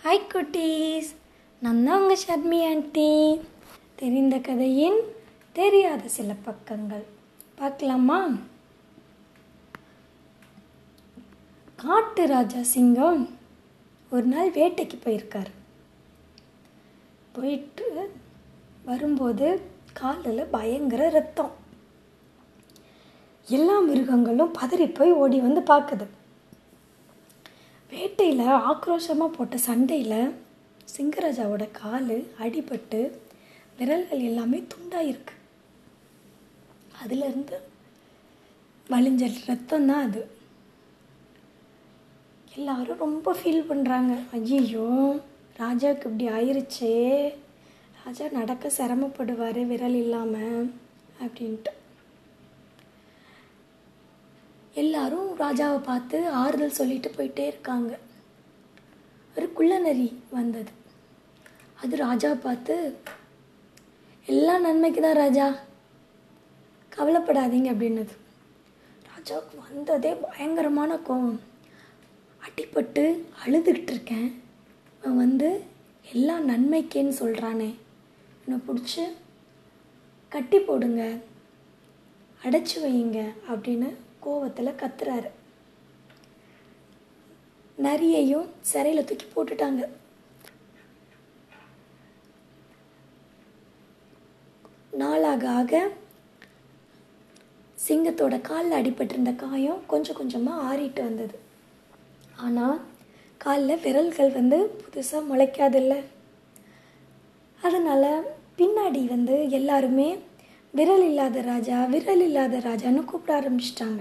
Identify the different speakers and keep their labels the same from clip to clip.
Speaker 1: hi குட்டீஸ் நான் தான் உங்கள் ஷர்மி ஆண்டி தெரிந்த கதையின் தெரியாத சில பக்கங்கள் பார்க்கலாமா காட்டு ராஜா சிங்கம் ஒரு நாள் வேட்டைக்கு போயிருக்கார் போயிட்டு வரும்போது காலில் பயங்கர ரத்தம் எல்லா மிருகங்களும் பதறி போய் ஓடி வந்து பார்க்குது வேட்டையில் ஆக்ரோஷமாக போட்ட சண்டையில் சிங்கராஜாவோட கால் அடிபட்டு விரல்கள் எல்லாமே துண்டாயிருக்கு அதுலேருந்து வலிஞ்ச ரத்தம் தான் அது எல்லாரும் ரொம்ப ஃபீல் பண்ணுறாங்க ஐயோ ராஜாவுக்கு இப்படி ஆயிருச்சே ராஜா நடக்க சிரமப்படுவார் விரல் இல்லாமல் அப்படின்ட்டு எல்லாரும் ராஜாவை பார்த்து ஆறுதல் சொல்லிட்டு போயிட்டே இருக்காங்க ஒரு குள்ளநரி வந்தது அது ராஜாவை பார்த்து எல்லாம் நன்மைக்கு தான் ராஜா கவலைப்படாதீங்க அப்படின்னது ராஜாவுக்கு வந்ததே பயங்கரமான கோவம் அடிபட்டு அழுதுகிட்டு இருக்கேன் அவன் வந்து எல்லாம் நன்மைக்கேன்னு சொல்கிறானே என்னை பிடிச்சி கட்டி போடுங்க அடைச்சி வையுங்க அப்படின்னு கோவத்தில் கத்துறாரு நரியையும் சிறையில் தூக்கி போட்டுட்டாங்க நாளாக ஆக சிங்கத்தோட காலில் அடிபட்டிருந்த காயம் கொஞ்சம் கொஞ்சமாக ஆறிட்டு வந்தது ஆனால் காலில் விரல்கள் வந்து புதுசாக முளைக்காதில்ல அதனால் பின்னாடி வந்து எல்லாருமே விரல் இல்லாத ராஜா விரல் இல்லாத ராஜான்னு கூப்பிட ஆரம்பிச்சிட்டாங்க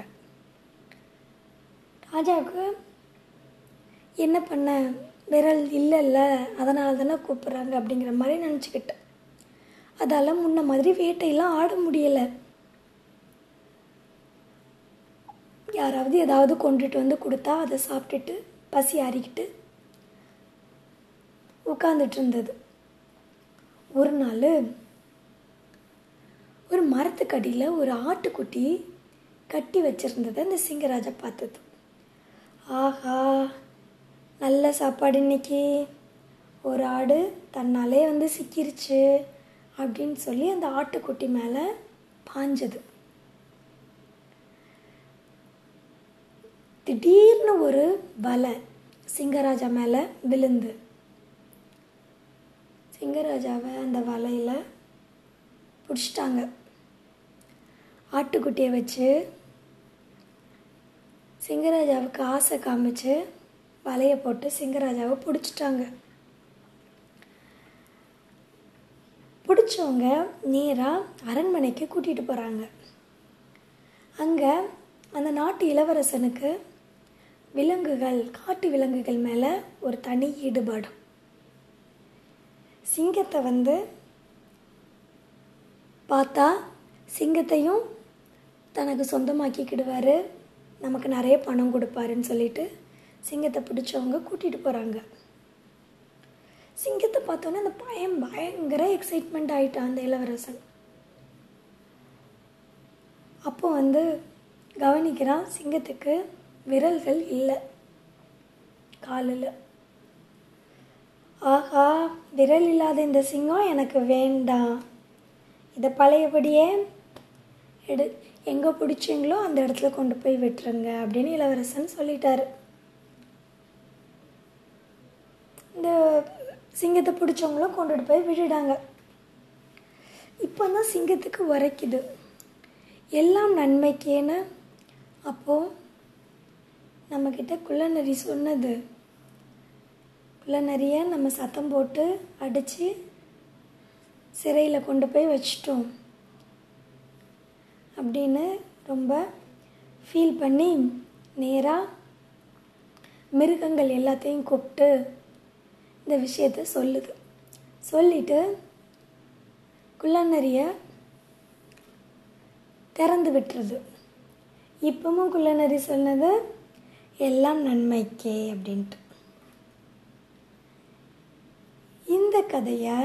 Speaker 1: ராஜாவுக்கு என்ன பண்ண விரல் இல்லைல்ல அதனால தானே கூப்பிட்றாங்க அப்படிங்கிற மாதிரி நினச்சிக்கிட்டேன் அதால் முன்ன மாதிரி வேட்டையெல்லாம் ஆட முடியலை யாராவது ஏதாவது கொண்டுட்டு வந்து கொடுத்தா அதை சாப்பிட்டுட்டு பசி ஆறிக்கிட்டு உட்காந்துட்டு இருந்தது ஒரு நாள் ஒரு மரத்துக்கடியில் ஒரு ஆட்டுக்குட்டி கட்டி வச்சுருந்ததை அந்த சிங்கராஜா பார்த்தது ஆஹா நல்ல சாப்பாடு இன்னைக்கு ஒரு ஆடு தன்னாலே வந்து சிக்கிருச்சு அப்படின்னு சொல்லி அந்த ஆட்டுக்குட்டி மேலே பாஞ்சது திடீர்னு ஒரு வலை சிங்கராஜா மேலே விழுந்து சிங்கராஜாவை அந்த வலையில் பிடிச்சிட்டாங்க ஆட்டுக்குட்டியை வச்சு சிங்கராஜாவுக்கு ஆசை காமிச்சு வலையை போட்டு சிங்கராஜாவை பிடிச்சிட்டாங்க பிடிச்சவங்க நேராக அரண்மனைக்கு கூட்டிகிட்டு போகிறாங்க அங்கே அந்த நாட்டு இளவரசனுக்கு விலங்குகள் காட்டு விலங்குகள் மேலே ஒரு தனி ஈடுபாடு சிங்கத்தை வந்து பார்த்தா சிங்கத்தையும் தனக்கு சொந்தமாக்கிக்கிடுவார் நமக்கு நிறைய பணம் கொடுப்பாருன்னு சொல்லிட்டு சிங்கத்தை பிடிச்சவங்க கூட்டிகிட்டு போகிறாங்க சிங்கத்தை பார்த்தோன்னே அந்த பயம் பயங்கர எக்ஸைட்மெண்ட் ஆகிட்டான் அந்த இளவரசன் அப்போ வந்து கவனிக்கிறான் சிங்கத்துக்கு விரல்கள் இல்லை காலில் ஆஹா விரல் இல்லாத இந்த சிங்கம் எனக்கு வேண்டாம் இதை பழையபடியே எடு எங்கே பிடிச்சிங்களோ அந்த இடத்துல கொண்டு போய் விட்டுருங்க அப்படின்னு இளவரசன் சொல்லிட்டாரு இந்த சிங்கத்தை பிடிச்சவங்களும் கொண்டுட்டு போய் விட்டுட்டாங்க இப்போ தான் சிங்கத்துக்கு உரைக்குது எல்லாம் நன்மைக்கேன்னு அப்போது நம்மக்கிட்ட குள்ளநரி சொன்னது குள்ளநரியை நம்ம சத்தம் போட்டு அடித்து சிறையில் கொண்டு போய் வச்சிட்டோம் அப்படின்னு ரொம்ப ஃபீல் பண்ணி நேராக மிருகங்கள் எல்லாத்தையும் கூப்பிட்டு இந்த விஷயத்த சொல்லுது சொல்லிட்டு குள்ளநரியை திறந்து விட்டுருது இப்பவும் குள்ளநரி சொன்னது எல்லாம் நன்மைக்கே அப்படின்ட்டு இந்த கதையை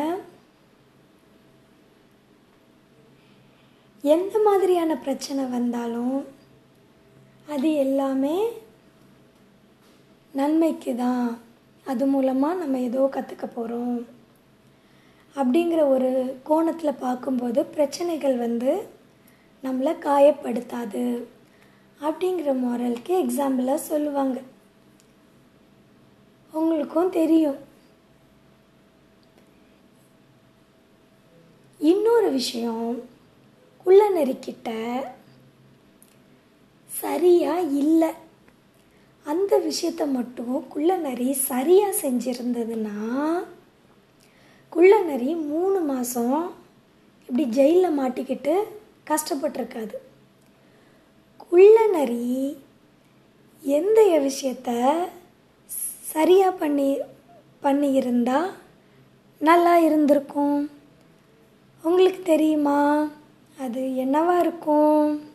Speaker 1: எந்த மாதிரியான பிரச்சனை வந்தாலும் அது எல்லாமே நன்மைக்கு தான் அது மூலமாக நம்ம ஏதோ கற்றுக்க போகிறோம் அப்படிங்கிற ஒரு கோணத்தில் பார்க்கும்போது பிரச்சனைகள் வந்து நம்மளை காயப்படுத்தாது அப்படிங்கிற மாரலுக்கு எக்ஸாம்பிளாக சொல்லுவாங்க உங்களுக்கும் தெரியும் இன்னொரு விஷயம் குள்ளநெறிக்கிட்ட சரியாக இல்லை அந்த விஷயத்த மட்டும் குள்ளநரி சரியாக செஞ்சுருந்ததுன்னா குள்ளநரி மூணு மாதம் இப்படி ஜெயிலில் மாட்டிக்கிட்டு கஷ்டப்பட்டிருக்காது குள்ளநரி எந்த விஷயத்த சரியாக பண்ணி பண்ணியிருந்தா நல்லா இருந்திருக்கும் உங்களுக்கு தெரியுமா அது என்னவா இருக்கும்